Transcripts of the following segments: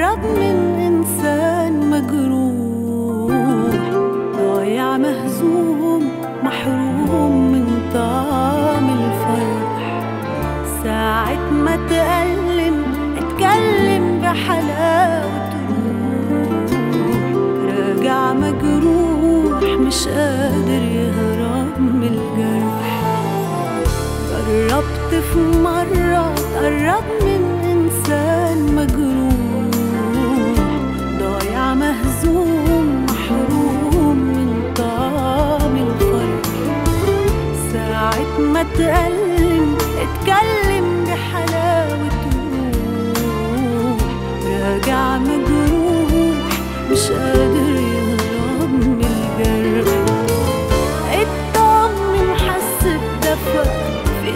قرب من إنسان مجروح ضايع مهزوم محروم من طعم الفرح ساعة ما تألم اتكلم بحلاوة روح راجع مجروح مش قادر يهرب من الجرح جربت في مرة تقرب من إنسان مجروح ضايع مهزوم محروم من طعم الفرح ساعة ما تألم اتكلم بحلاوة روح راجع مجروح مش قادر يهرب من الجرح اطمن حس بدفى في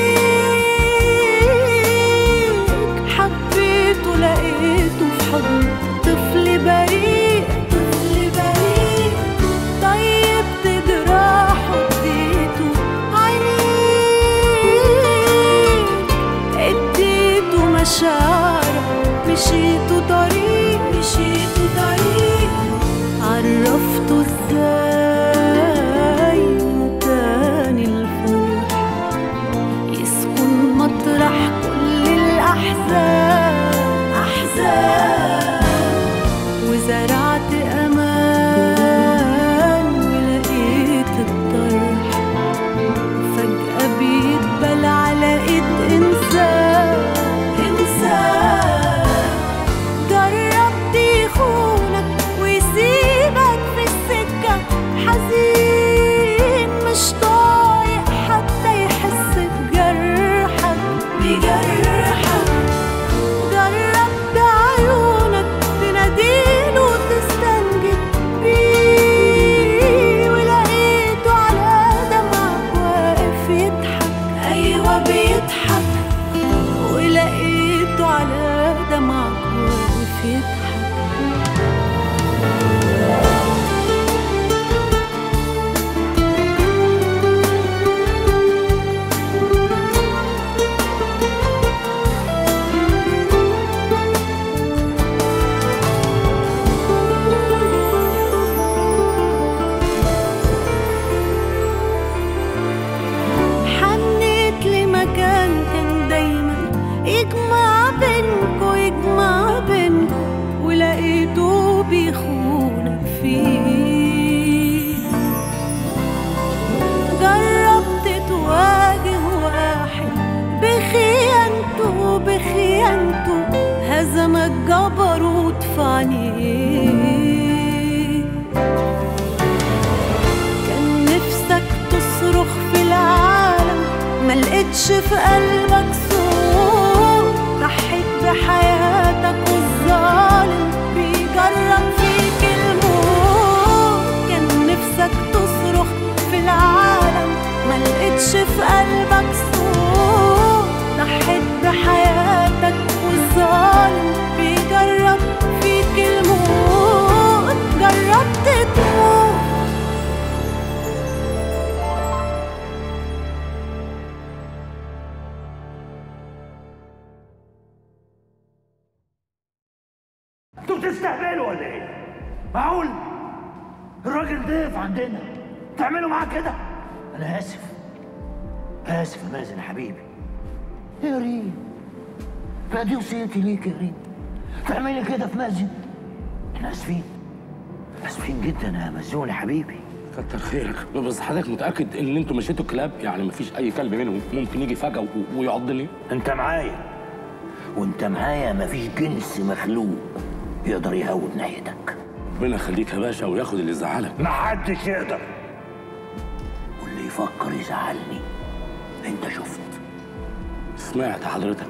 ايديك حبيته لقيته في حضن طفل بريء طفل بريء طيبت جراحه اديته عينيك اديته مشاعرك مشيته طريق مشيته طريق عرفته ازاي إنه تاني الفرح يسكن مطرح كل الأحزان أحزان وزرعت أمان ولقيت الطرح فجأة بيتبل على إيد إنسان إنسان جربت يخونك ويسيبك في السكة حزين مش طايق حتى يحس بجرحك بجرحك جربت عيونك تناديله وتستنجد بيه ولقيته على دمعك واقف يضحك أيوة بيضحك ولقيته على دمعك واقف يضحك حنيت لمكان كان دايما يجمع بينكو يجمع بينكو ولقيته بيخونك فيه جربت تواجه واحد بخيانته بخيانته هزمك جبروت في عينيه كان نفسك تصرخ في العالم ما لقيتش في قلبك صوت ضحيت بحياتك والظالم بيجرب فيك الموت كان نفسك تصرخ في العالم ما لقيتش في قلبك صوت ضحيت بحياتك والظالم بيجرب فيك الموت جربت تموت انتوا بتستهبلوا ولا ايه؟ معقول؟ الراجل ضيف عندنا تعملوا معاه كده؟ انا اسف اسف يا مازن حبيبي يا ريم بقى دي وصيتي ليك يا ريم تعملي كده في مازن احنا اسفين اسفين جدا يا مزون يا حبيبي كتر خيرك بس حضرتك متاكد ان انتوا مشيتوا كلاب يعني مفيش اي كلب منهم ممكن يجي فجاه و- ويعضني انت معايا وانت معايا مفيش جنس مخلوق يقدر يهود ناحيتك ربنا يخليك يا باشا وياخد اللي يزعلك محدش يقدر واللي يفكر يزعلني انت شفت سمعت حضرتك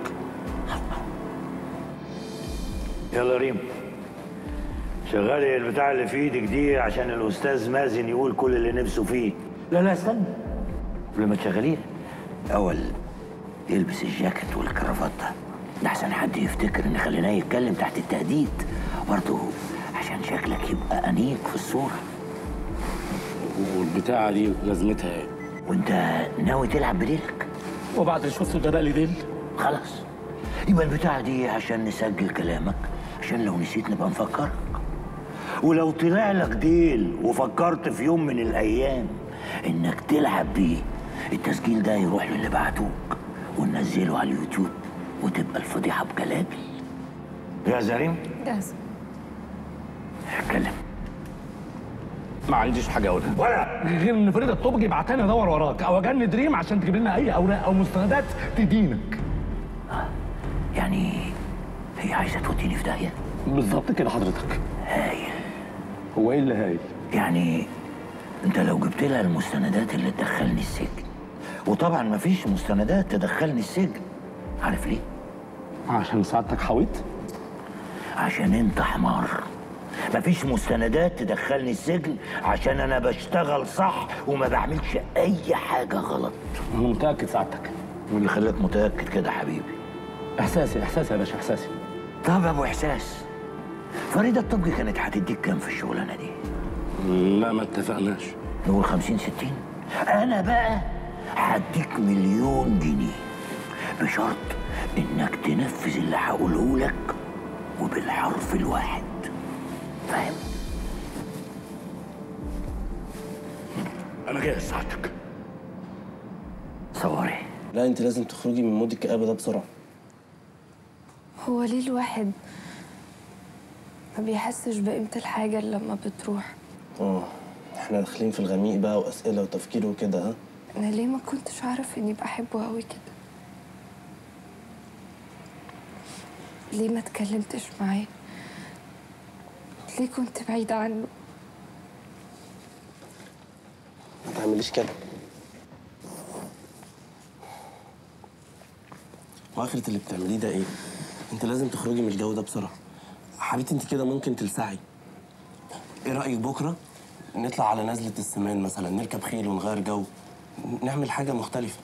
يلا ريم شغلي البتاع اللي في ايدك دي عشان الاستاذ مازن يقول كل اللي نفسه فيه لا لا استنى قبل ما تشغليها اول يلبس الجاكيت والكرافته ده احسن حد يفتكر ان خليناه يتكلم تحت التهديد برضه عشان شكلك يبقى انيق في الصوره والبتاعه دي لازمتها ايه وانت ناوي تلعب بديلك وبعد اللي شفته ده بقى لي ديل خلاص يبقى البتاعة دي عشان نسجل كلامك عشان لو نسيت نبقى نفكرك ولو طلع لك ديل وفكرت في يوم من الايام انك تلعب بيه التسجيل ده يروح للي بعتوك وننزله على اليوتيوب وتبقى الفضيحه بجلابي يا زريم جاهزة اتكلم ما عنديش حاجه اقولها ولا غير ان فريده الطبج يبعتني ادور وراك او اجن دريم عشان تجيب لنا اي اوراق او مستندات تدينك يعني هي عايزه توديني في داهيه بالظبط كده حضرتك هايل هو ايه اللي هايل يعني انت لو جبت لها المستندات اللي تدخلني السجن وطبعا مفيش مستندات تدخلني السجن عارف ليه عشان سعادتك حاويت عشان انت حمار مفيش مستندات تدخلني السجن عشان انا بشتغل صح وما بعملش اي حاجه غلط انا متاكد سعادتك واللي خلاك متاكد كده حبيبي احساسي احساسي يا باشا احساسي طب يا ابو احساس فريده الطبجي كانت هتديك كام في الشغلانه دي لا ما اتفقناش نقول خمسين ستين انا بقى هديك مليون جنيه بشرط انك تنفذ اللي هقوله لك وبالحرف الواحد فاهم انا جاهز ساعتك صوري لا انت لازم تخرجي من مود الكآبة ده بسرعة هو ليه الواحد ما بيحسش بقيمة الحاجة إلا لما بتروح اه احنا داخلين في الغميق بقى وأسئلة وتفكير وكده ها أنا ليه ما كنتش أعرف إني بحبه أوي كده ليه ما اتكلمتش معاه ليه كنت بعيدة عنه ما تعمليش كده واخرة اللي بتعمليه ده ايه؟ انت لازم تخرجي من الجو ده بسرعة حبيبتي انت كده ممكن تلسعي ايه رأيك بكرة نطلع على نزلة السمان مثلا نركب خيل ونغير جو نعمل حاجة مختلفة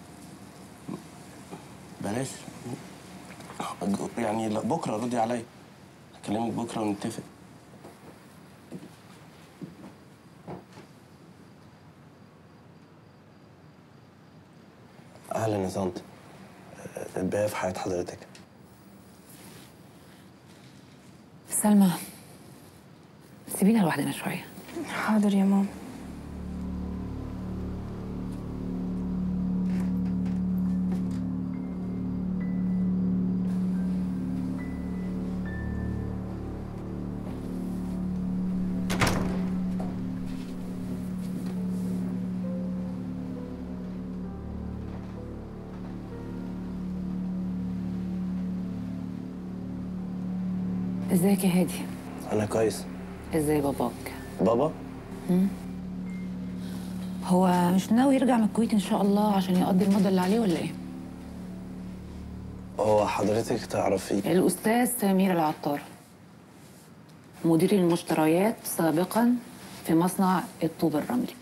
بلاش يعني لا بكرة ردي عليا هكلمك بكرة ونتفق اهلا يا طنط الباقي في حياة حضرتك سلمى سيبينا لوحدنا شوية حاضر يا ماما ازيك يا هادي انا كويس ازاي باباك بابا هو مش ناوي يرجع من الكويت ان شاء الله عشان يقضي المدة اللي عليه ولا ايه هو حضرتك تعرفي الاستاذ سمير العطار مدير المشتريات سابقا في مصنع الطوب الرملي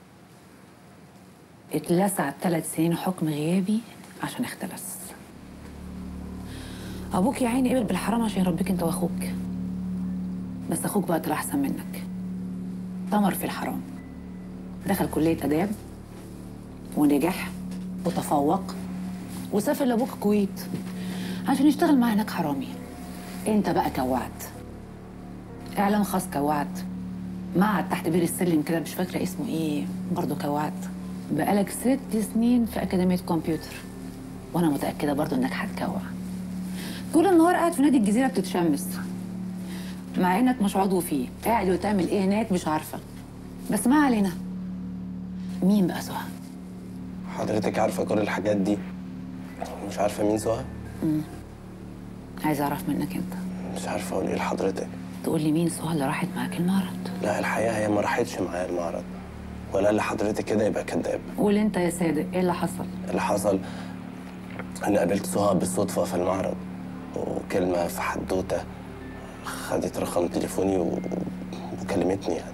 اتلسع ثلاث سنين حكم غيابي عشان اختلس ابوك يا عيني قبل بالحرام عشان يربيك انت واخوك بس اخوك بقى طلع احسن منك طمر في الحرام دخل كلية آداب ونجح وتفوق وسافر لأبوك الكويت عشان يشتغل معاه هناك حرامي انت بقى كوعت اعلان خاص كوعت معهد تحت بير السلم كده مش فاكره اسمه ايه برضه كوعت بقالك ست سنين في اكاديميه كمبيوتر وانا متاكده برضه انك هتكوع طول النهار قاعد في نادي الجزيره بتتشمس مع انك مش عضو فيه قاعد وتعمل ايه هناك مش عارفه بس ما علينا مين بقى سهى حضرتك عارفة كل الحاجات دي مش عارفة مين سهى عايزه اعرف منك انت مش عارفة أقول إيه لحضرتك تقول لي مين سهى اللي راحت معاك المعرض لا الحقيقة هي ما راحتش معايا المعرض ولا اللي حضرتك كده يبقى كذاب قول انت يا صادق ايه اللي حصل اللي حصل إني قابلت سهى بالصدفة في المعرض وكلمة في حدوتة خدت رقم تليفوني و... وكلمتني يعني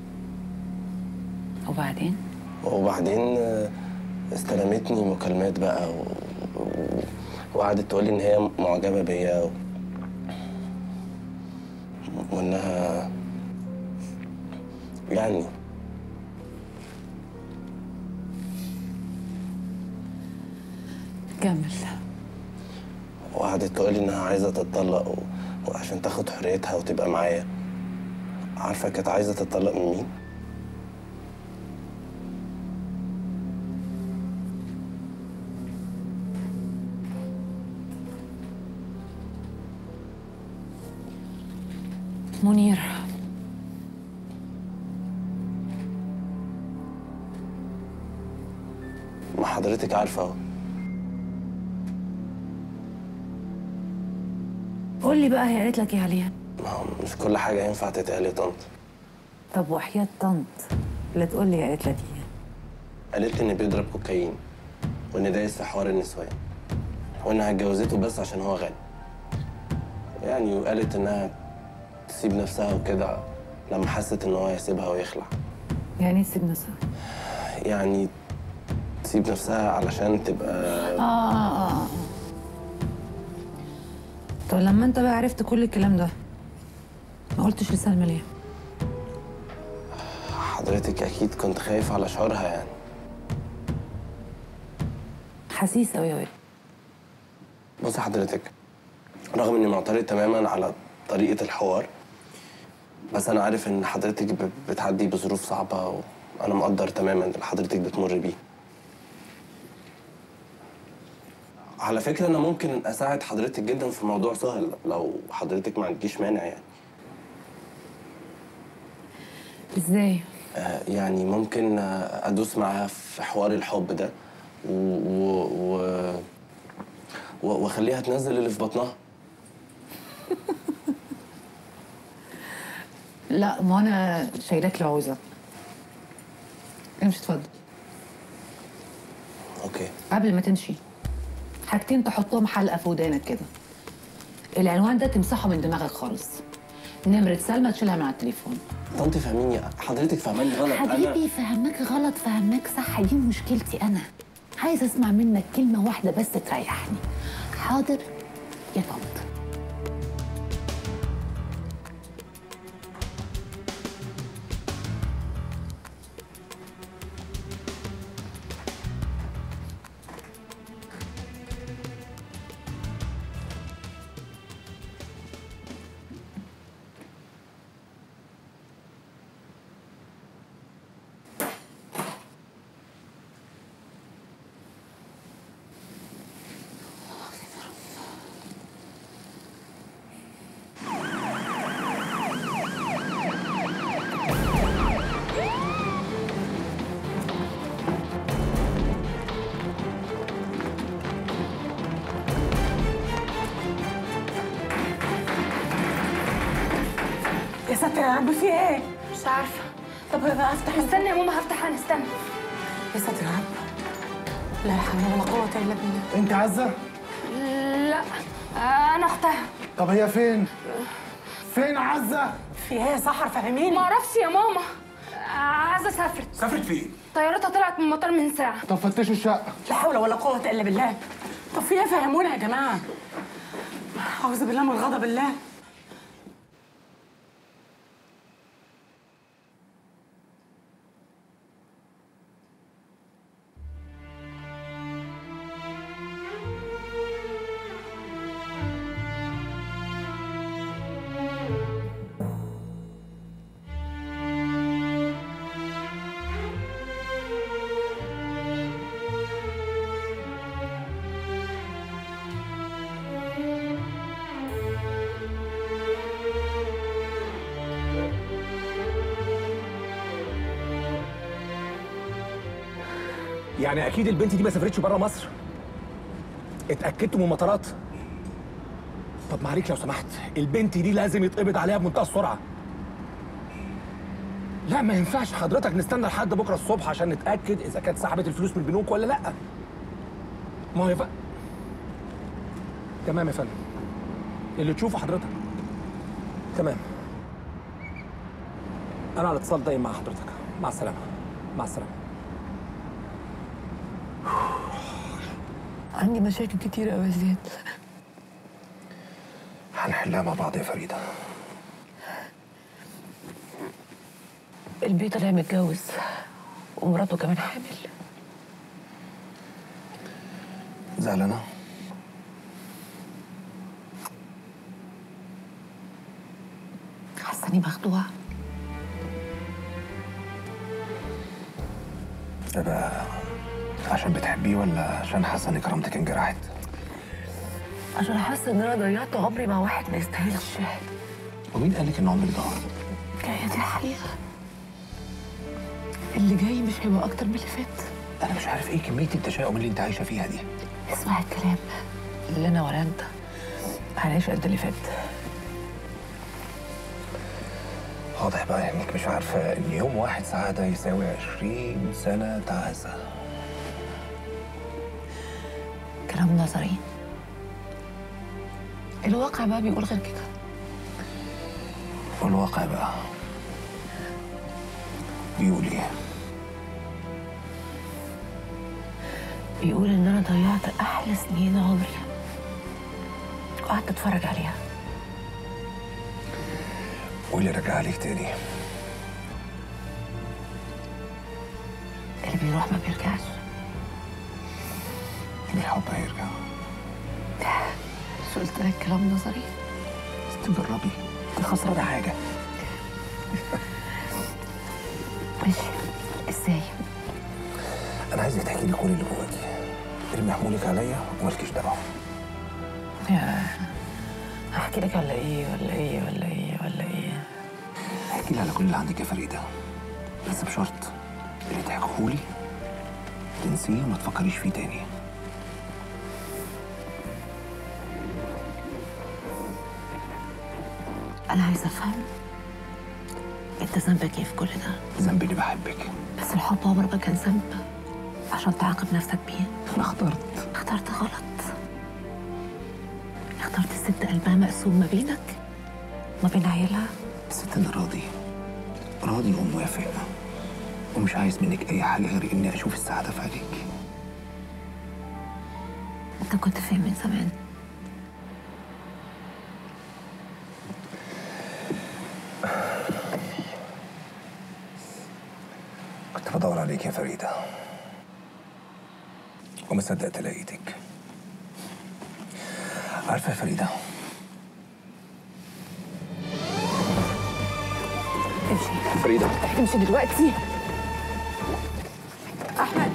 وبعدين وبعدين آه، استلمتني مكالمات بقى و... و... وقعدت تقول لي ان هي معجبه بيا و... وانها يعني كمل وقعدت تقول لي انها عايزه تتطلق و... وعشان تاخد حريتها وتبقى معايا عارفة كانت عايزة تتطلق من مين؟ منير ما حضرتك عارفة اهو قول لي بقى هي قالت لك ايه عليها ما هو مش كل حاجة ينفع تتقال يا طنط طب وحياة طنط لا تقول لي هي قالت لك ايه قالت لي إن بيضرب كوكايين وإن دايس في حوار النسوان وإنها اتجوزته بس عشان هو غني يعني وقالت إنها تسيب نفسها وكده لما حست إن هو هيسيبها ويخلع يعني ايه تسيب نفسها يعني تسيب نفسها علشان تبقى آه, آه, آه. طب لما انت بقى عرفت كل الكلام ده ما قلتش لسلمى ليه؟ حضرتك أكيد كنت خايف على شعورها يعني حسيس قوي قوي بص حضرتك رغم اني معترض تماما على طريقه الحوار بس انا عارف ان حضرتك ب- بتعدي بظروف صعبه وانا مقدر تماما اللي حضرتك بتمر بيه على فكره انا ممكن اساعد حضرتك جدا في موضوع سهل لو حضرتك ما عندكيش مانع يعني ازاي؟ آه، يعني ممكن آه، ادوس معاها في حوار الحب ده و... و... و... و- واخليها تنزل اللي في بطنها لا ما انا شايلاك العوزه امشي اتفضل اوكي قبل ما تمشي حاجتين تحطهم حلقه في ودانك كده العنوان ده تمسحه من دماغك خالص نمرة سلمى تشيلها من على التليفون طنط فهميني حضرتك فهماني غلط حبيبي فهمك غلط فهمك صح دي مشكلتي انا عايز اسمع منك كلمه واحده بس تريحني حاضر يا طنط يا ساتر يا رب في ايه؟ مش عارفة طب بقى افتح استنى يا ماما هفتح انا استنى يا ساتر يا رب لا حول ولا قوة الا بالله انت عزة؟ لا انا اختها طب هي فين؟ فين عزة؟ في ايه يا سحر فهميني ما اعرفش يا ماما عايزة سافرت سافرت فين؟ طيارتها طلعت من المطار من ساعة طب فتشوا الشقة لا حول ولا قوة الا بالله طب في ايه فهمونا يا جماعة أعوذ بالله من غضب الله يعني اكيد البنت دي ما سافرتش بره مصر اتاكدتوا من المطارات طب معلش لو سمحت البنت دي لازم يتقبض عليها بمنتهى السرعه لا ما ينفعش حضرتك نستنى لحد بكره الصبح عشان نتاكد اذا كانت سحبت الفلوس من البنوك ولا لا ما هو ينفع تمام يا فندم اللي تشوفه حضرتك تمام انا على اتصال دايم مع حضرتك مع السلامه مع السلامه عندي مشاكل كتير قوي يا زياد هنحلها مع بعض يا فريده البيت طلع متجوز ومراته كمان حامل زعلانه اني مخدوعه ده بقى عشان بتحبيه ولا عشان حاسه ان كرامتك انجرحت؟ عشان حاسه ان انا ضيعت عمري مع واحد ما يستاهلش ومين قال لك ان عمري ضاع؟ هي دي الحقيقه اللي جاي مش هيبقى اكتر من اللي فات انا مش عارف ايه كميه التشاؤم اللي انت عايشه فيها دي اسمع الكلام اللي انا ولا انت هنعيش قد اللي فات واضح بقى انك مش عارفه ان يوم واحد سعاده يساوي 20 سنه تعاسه كلام نظري الواقع بقى بيقول غير كده والواقع بقى بيقول ايه؟ بيقول ان انا ضيعت احلى سنين عمري وقعدت اتفرج عليها واللي رجع لك تاني اللي بيروح ما بيرجعش الحب هيرجع مش قلت لك كلام نظري بس تجربي دي خسرانه حاجه ماشي ازاي انا عايزك تحكي لي كل اللي جواكي ارمي حمولك عليا ومالكيش دعوه يا هحكي لك ولا ايه ولا ايه ولا ايه ولا ايه احكي لي على كل اللي عندك يا فريده بس بشرط اللي تحكيهولي تنسيه وما تفكريش فيه تاني انا عايزه افهم انت ذنبك ايه في كل ده ذنبي اللي بحبك بس الحب عمره ما كان ذنب عشان تعاقب نفسك بيه انا اخترت اخترت غلط اخترت الست قلبها مقسوم ما بينك ما بين عيالها الست انا راضي راضي وموافق ومش عايز منك اي حاجه غير اني اشوف السعاده في عينيك انت كنت فين من زمان كنت بدور عليك يا فريده وما صدقت لقيتك عارفه يا فريده امشي فريده امشي دلوقتي احمد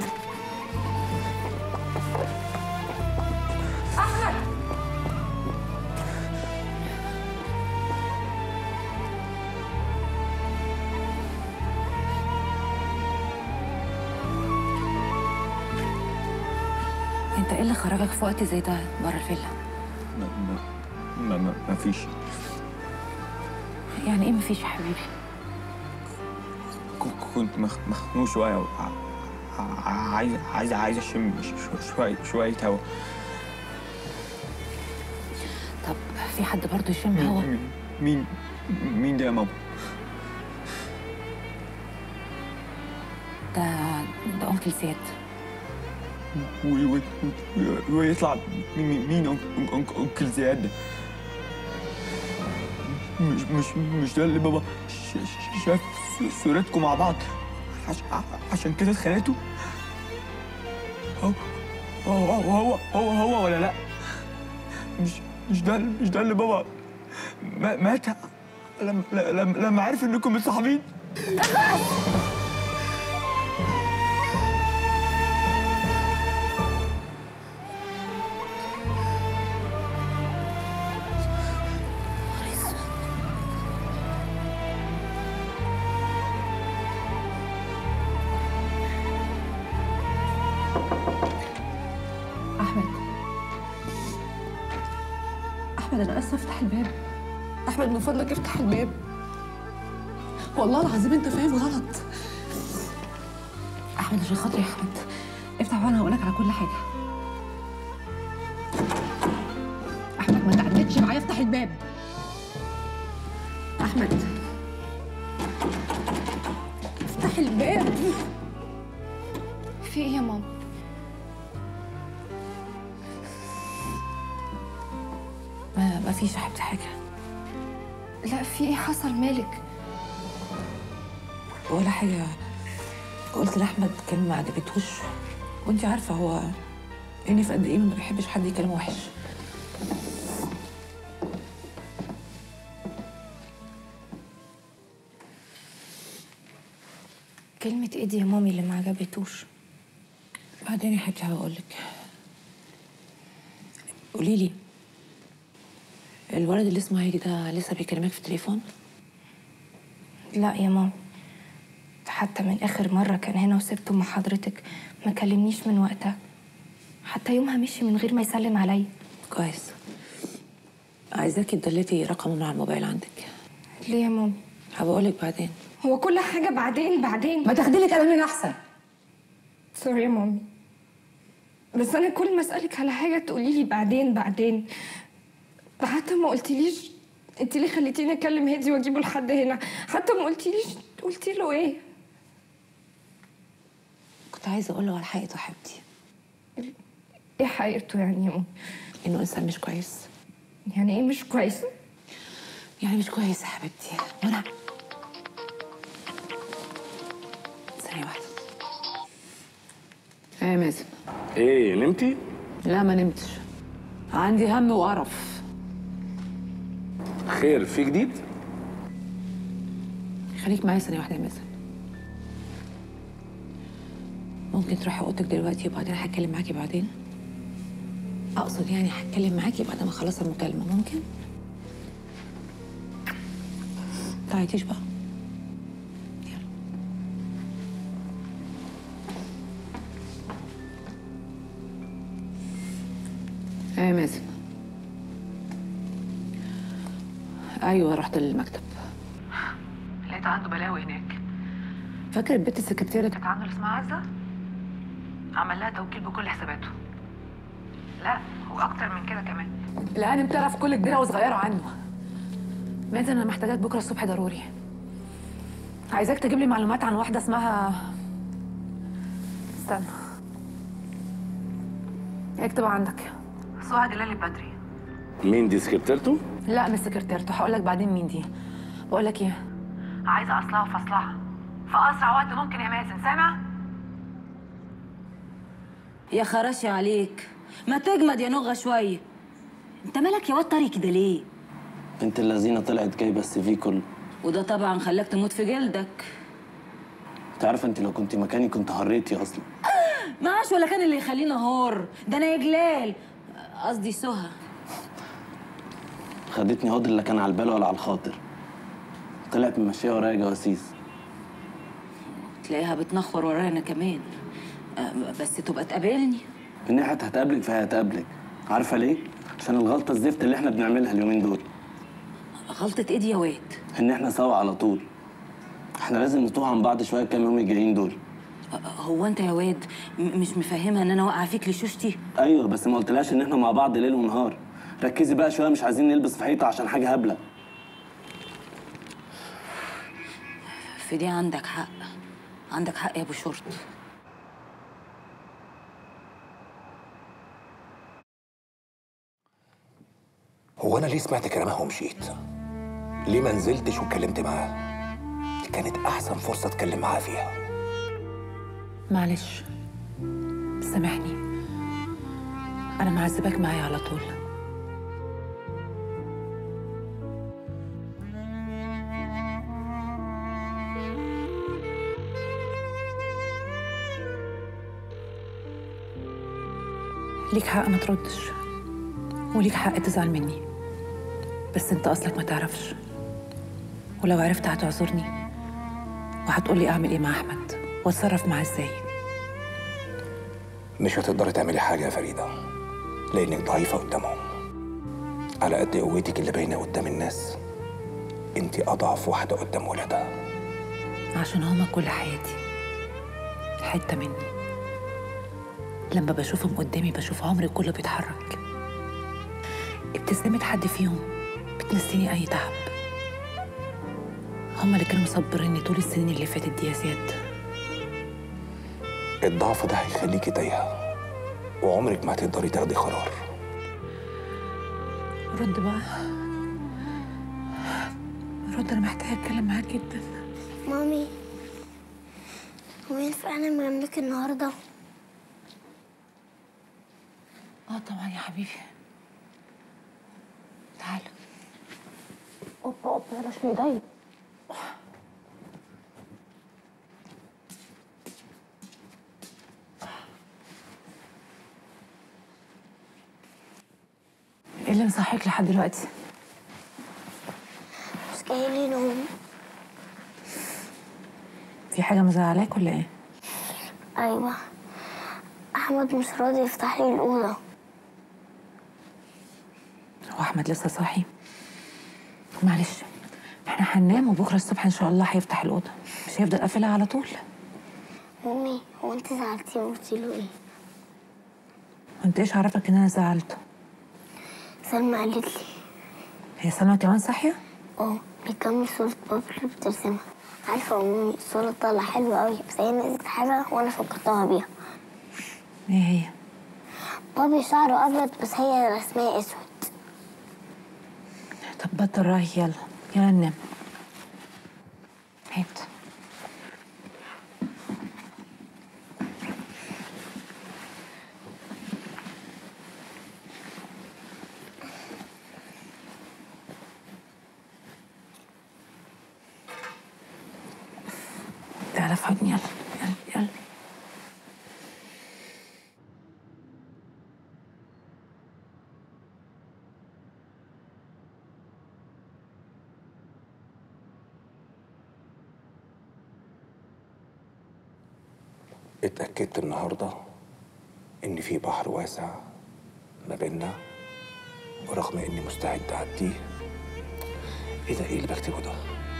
انت ايه اللي خرجك في وقت زي ده بره الفيلا ما ما ما, ما فيش يعني ايه مفيش يا حبيبي ك- كنت مخ- مخنوق شوية وع- ع- عايز عايز عايز اشم ش- ش- شوية شوية هوا طب في حد برضه يشم هوا مين مين مين ده يا ماما؟ ده ده انكل زياد و- و- و- ويطلع مين مين أنك- أنك- انكل زياد ده؟ مش مش مش ده اللي بابا ش- ش- شاف س- صورتكم مع بعض عش عشان كده اتخانقتوا؟ هو هو هو هو هو ولا لا؟ مش مش ده مش ده اللي بابا ما- مات لما لما لما عرف انكم متصاحبين احمد احمد انا اسفه افتح الباب احمد من فضلك افتح الباب والله العظيم انت فاهم غلط احمد عشان خاطري يا احمد افتح وانا هقول لك على كل حاجه احمد ما تعدتش معايا افتح الباب احمد افتح الباب في ايه يا ماما ما ما فيش يا حبيبتي حاجه لا في ايه حصل مالك ولا حاجه قلت لاحمد كلمه ما عجبتهوش وانت عارفه هو اني في قد ايه ما بيحبش حد يكلمه وحش كلمة ايدي يا مامي اللي ما عجبتوش بعدين يا حبيبتي هقول لك قولي لي الولد اللي اسمه هيدي ده لسه بيكلمك في التليفون لا يا ماما حتى من آخر مرة كان هنا وسبته مع حضرتك ما كلمنيش من وقتها حتى يومها مشي من غير ما يسلم عليا كويس عايزاكي تدلتي رقمه من على الموبايل عندك ليه يا ماما هبقول لك بعدين هو كل حاجة بعدين بعدين ما تاخدي لك قلمين احسن سوري يا مامي بس أنا كل ما أسألك على حاجة تقولي لي بعدين بعدين حتى ما قلتليش انت ليه خليتيني اكلم هادي واجيبه لحد هنا حتى ما قلتليش قلتي له ايه كنت عايزه اقول له على حقيقته حبيبتي ايه حقيقته يعني يا ماما انه انسان مش كويس يعني ايه مش كويس يعني مش كويس يا حبيبتي وانا ثانيه واحده ايه يا مازن ايه نمتي؟ لا ما نمتش عندي هم وقرف خير في جديد؟ خليك معايا ثانيه واحده يا مازن ممكن تروحي اوضتك دلوقتي وبعدين هتكلم معاكي بعدين اقصد يعني هتكلم معاكي بعد ما اخلص المكالمه ممكن تعيطيش بقى يلا ايه يا مازن ايوه رحت المكتب لقيت عنده بلاوي هناك فاكر البنت السكرتيره اللي كانت عنده اللي اسمها عزه عمل لها توكيل بكل حساباته لا واكتر من كده كمان الهانم بتعرف كل كبيره وصغيره عنه مازن انا محتاجاك بكره الصبح ضروري عايزاك تجيب لي معلومات عن واحده اسمها استنى اكتب عندك سهى جلال البدري مين دي سكرتيرته؟ لا مش سكرتيرته هقول لك بعدين مين دي بقول لك ايه عايزه اصلها وفصلها في اسرع وقت ممكن يا مازن سامع يا خراشي عليك ما تجمد يا نغة شوية انت مالك يا واد طري كده ليه؟ بنت اللذينه طلعت جايبه السي في كله وده طبعا خلاك تموت في جلدك تعرف انت لو كنت مكاني كنت هريتي اصلا معاش ولا كان اللي يخليني هور ده انا يا جلال قصدي سهى خدتني هدر لا كان على البال ولا على الخاطر طلعت ممشيه ورايا جواسيس تلاقيها بتنخور ورايا انا كمان أه، بس تبقى تقابلني من ناحيه هتقابلك فهي هتقابلك عارفه ليه عشان الغلطه الزفت اللي احنا بنعملها اليومين دول غلطة ايه دي يا واد؟ ان احنا سوا على طول احنا لازم نتوه عن بعض شويه الكام يوم الجايين دول أه، هو انت يا واد م- مش مفهمها ان انا واقعه فيك لشوشتي؟ ايوه بس ما قلتلهاش ان احنا مع بعض ليل ونهار ركزي بقى شويه مش عايزين نلبس في حيطه عشان حاجه هبله في دي عندك حق عندك حق يا ابو شرط هو انا ليه سمعت كلامها ومشيت ليه ما نزلتش واتكلمت معاها دي كانت احسن فرصه اتكلم معاها فيها معلش سامحني انا معذباك معايا على طول ليك حق ما تردش وليك حق تزعل مني بس انت اصلك ما تعرفش ولو عرفت هتعذرني وهتقولي اعمل ايه مع احمد واتصرف معاه ازاي مش هتقدري تعملي حاجه يا فريده لانك ضعيفه قدامهم على قد قوتك اللي باينه قدام الناس انت اضعف واحده قدام ولادها عشان هما كل حياتي حتة مني لما بشوفهم قدامي بشوف عمري كله بيتحرك ابتسامة حد فيهم بتنسيني أي تعب هما اللي كانوا مصبريني طول السنين اللي فاتت دي يا زياد الضعف ده هيخليكي تايهه وعمرك ما هتقدري تاخدي قرار رد بقى رد أنا محتاجة أتكلم معاك جدا مامي هو ينفع انام جنبك النهارده اه طبعا يا حبيبي تعال اوبا اوبا بلاش في ايدي اللي مصحيك لحد دلوقتي مش جاي لي نوم في حاجه مزعلاك ولا ايه ايوه احمد مش راضي يفتح لي الاوضه هو احمد لسه صاحي معلش احنا هننام وبكره الصبح ان شاء الله هيفتح الاوضه مش هيفضل قافلها على طول مامي هو انت زعلتي وقلتي له ايه وانت ايش عرفك ان انا زعلته سلمى قالت لي هي سلمى كمان صاحيه اه بيكمل صورة بابا اللي بترسمها عارفة يا مامي الصورة طالعة حلوة أوي بس هي نزلت حاجة وأنا فكرتها بيها ايه هي بابي شعره أبيض بس هي رسمها أسود طب بطل راي يلا يلا ننام هات تعالى في حضني يلا يلا يلا اتأكدت النهاردة إن في بحر واسع ما بيننا ورغم إني مستعد أعديه إيه ده إيه اللي بكتبه ده؟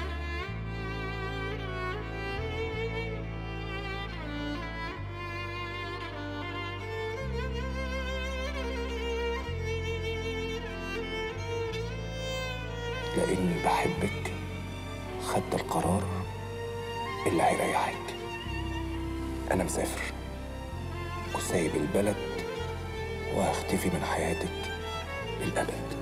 لأني بحبك خدت القرار اللي هيريحك أنا مسافر وسايب البلد وهختفي من حياتك للأبد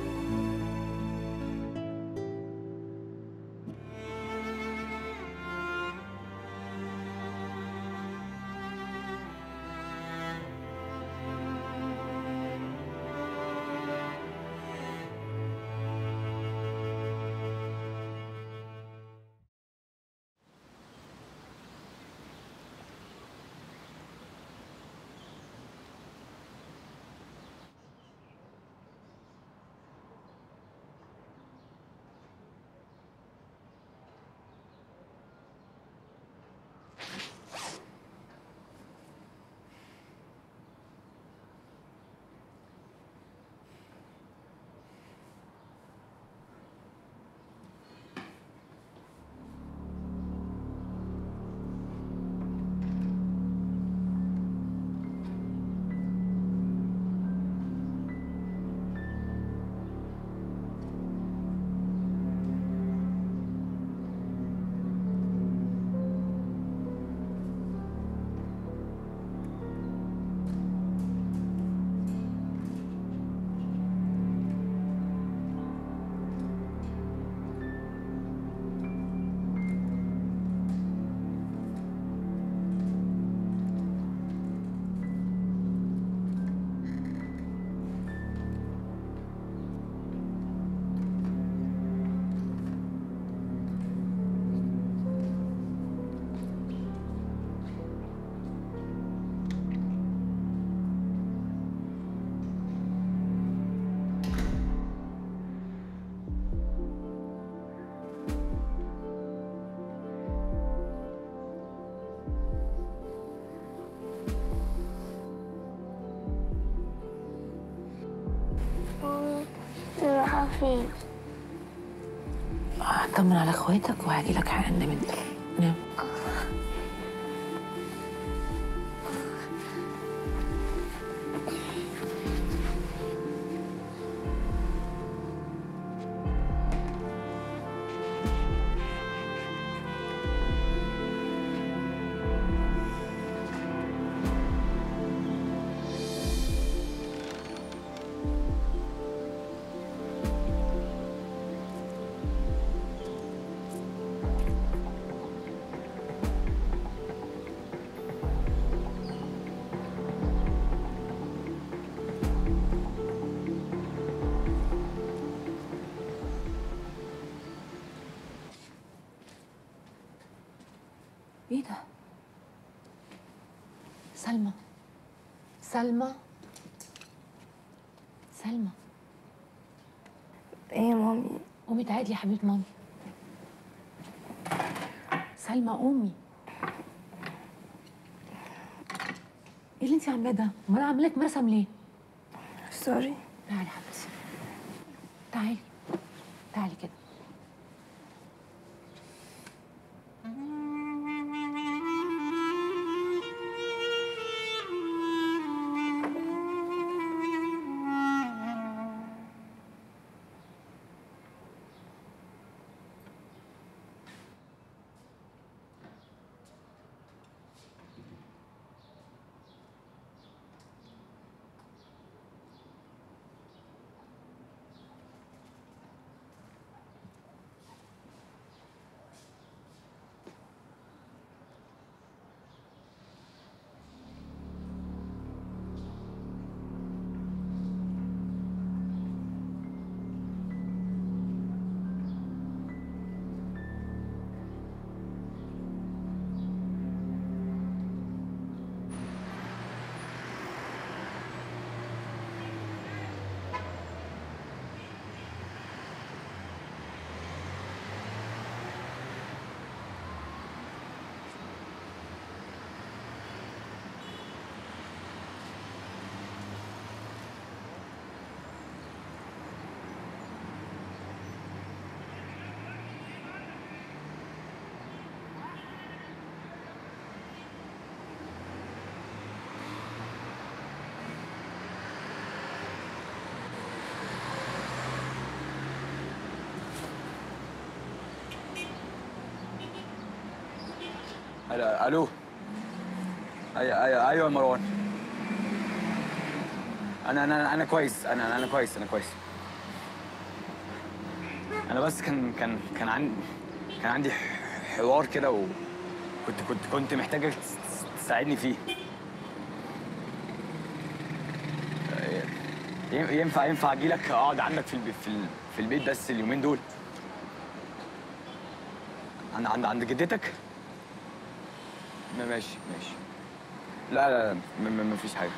مامي رايحة فين هطمن على اخواتك وهاجي لك حالا نام انت نام ايه ده سلمى سلمى سلمى ايه يا مامي قومي تعالي يا حبيبه مامي سلمى قومي ايه اللي انت عاملاه ده؟ امال انا عامله لك مرسم ليه؟ سوري تعالي حبيبتي تعالي تعالي كده ألا- الو ايوه ايوه ايوه يا مروان انا انا انا كويس انا انا كويس انا كويس انا بس كان كان كان عندي كان عندي ح- حوار كده وكنت كنت كنت محتاجك تس- تساعدني فيه ي- ينفع ينفع اجي لك اقعد عندك في البيت في, ال- في البيت بس اليومين دول عند عند عند جدتك ما- ماشي ماشي لا لا لا م- م- مفيش حاجة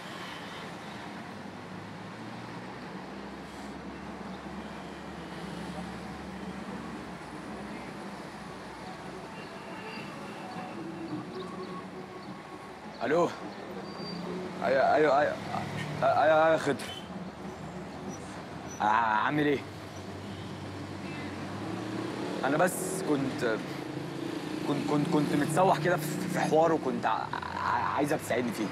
الو ايوه ايوه ايوه ايوه ايوه خضر ع- عامل ايه؟ انا بس كنت كنت كنت كنت متسوح كده في في حوار وكنت ع- ع- عايزك تساعدني فيه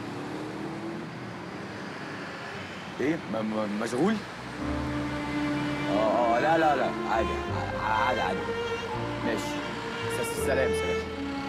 ايه م- م- مشغول اه اه لا لا لا عادي ع- عادي عادي ماشي س- سلام سلام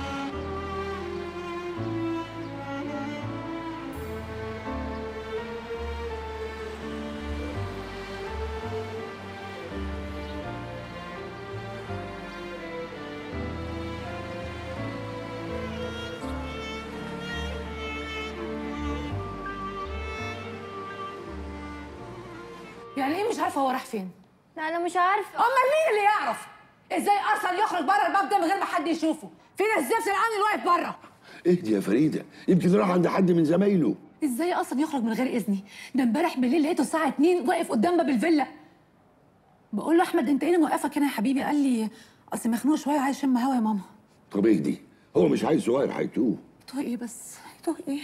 يعني ايه مش عارفه هو راح فين؟ لا انا مش عارفه امال مين اللي يعرف؟ ازاي اصلا يخرج بره الباب ده من غير ما حد يشوفه؟ فين الزفت الامن اللي واقف بره؟ اهدي يا فريده يمكن راح عند حد من زمايله ازاي اصلا يخرج من غير اذني؟ ده امبارح بالليل لقيته الساعه 2 واقف قدام باب الفيلا بقول له احمد انت ايه اللي موقفك هنا يا حبيبي؟ قال لي اصل مخنوق شويه عايز اشم هوا يا ماما طب اهدي هو مش عايز صغير هيتوه توه ايه بس؟ توه ايه؟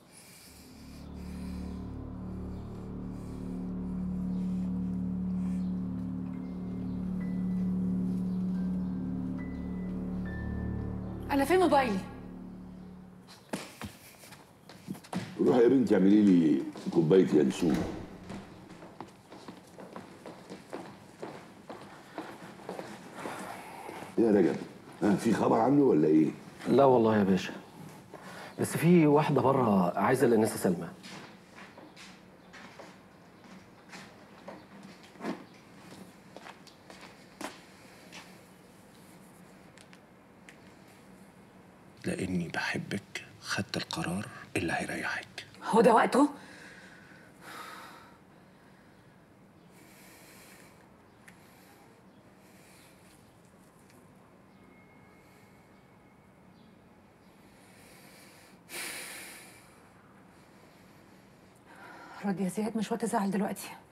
انا فين موبايلي؟ روحي يا بنتي اعملي لي كوبايه ينسون إيه يا رجب ها في خبر عنه ولا ايه لا والله يا باشا بس في واحدة بره عايزة الأنسة سلمى لأني بحبك خدت القرار اللي هيريحك هو ده وقته؟ رد يا زياد مش وقت زعل دلوقتي